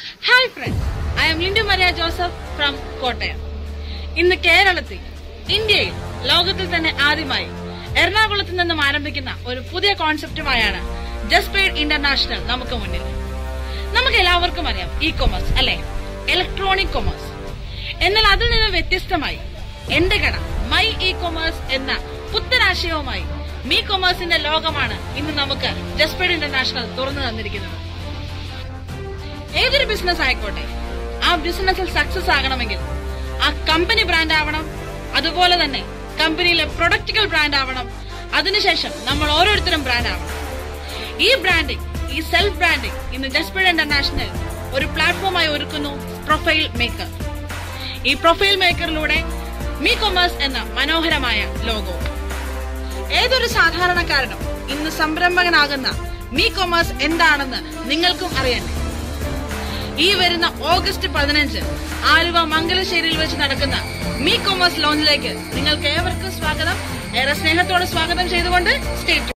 hi friends I am Lindu Maria Joseph from Kottayam ഇന്ന് കേരളത്തിൽ ഇന്ത്യയിൽ ലോകത്തിൽ തന്നെ ആദ്യമായി എറണാകുളത്ത് നിന്നും ആരംഭിക്കുന്ന ഒരു പുതിയ കോൺസെപ്റ്റുമായാണ് ജസ്പേഡ് ഇന്റർനാഷണൽ നമുക്ക് മുന്നിൽ നമുക്ക് എല്ലാവർക്കും അറിയാം ഇ കൊമേഴ്സ് അല്ലെ ഇലക്ട്രോണിക് കൊമേഴ്സ് എന്നാൽ അതിൽ നിന്ന് വ്യത്യസ്തമായി എന്റെ കട മൈ ഇ കൊമേഴ്സ് എന്ന പുത്തനാശയവുമായി മീ കൊമേഴ്സിന്റെ ലോകമാണ് ഇന്ന് നമുക്ക് ജസ്പേഡ് ഇന്റർനാഷണൽ തുറന്നു തന്നിരിക്കുന്നത് ഏതൊരു ബിസിനസ് ആയിക്കോട്ടെ ആ ബിസിനസ്സിൽ സക്സസ് ആകണമെങ്കിൽ ആ കമ്പനി ബ്രാൻഡ് ആവണം അതുപോലെ തന്നെ കമ്പനിയിലെ പ്രൊഡക്റ്റുകൾ ബ്രാൻഡ് ആവണം അതിനുശേഷം നമ്മൾ ഓരോരുത്തരും ബ്രാൻഡ് ആവണം ഈ ബ്രാൻഡിംഗ് ഈ സെൽഫ് ബ്രാൻഡിംഗ് ഇന്ന് ജസ്പേഡ് ഇന്റർനാഷണൽ ഒരു പ്ലാറ്റ്ഫോമായി ഒരുക്കുന്നു പ്രൊഫൈൽ മേക്കർ ഈ പ്രൊഫൈൽ മേക്കറിലൂടെ മീ കൊമേഴ്സ് എന്ന മനോഹരമായ ലോഗോ ഏതൊരു സാധാരണക്കാരനും ഇന്ന് സംരംഭകനാകുന്ന മീ കൊമേഴ്സ് എന്താണെന്ന് നിങ്ങൾക്കും അറിയണ്ടേ ഈ വരുന്ന ഓഗസ്റ്റ് പതിനഞ്ച് ആലുവ മംഗലശ്ശേരിയിൽ വെച്ച് നടക്കുന്ന മീ കൊമേഴ്സ് ലോഞ്ചിലേക്ക് നിങ്ങൾക്ക് ഏവർക്കും സ്വാഗതം ഏറെ സ്നേഹത്തോടെ സ്വാഗതം ചെയ്തുകൊണ്ട് സ്റ്റേറ്റ്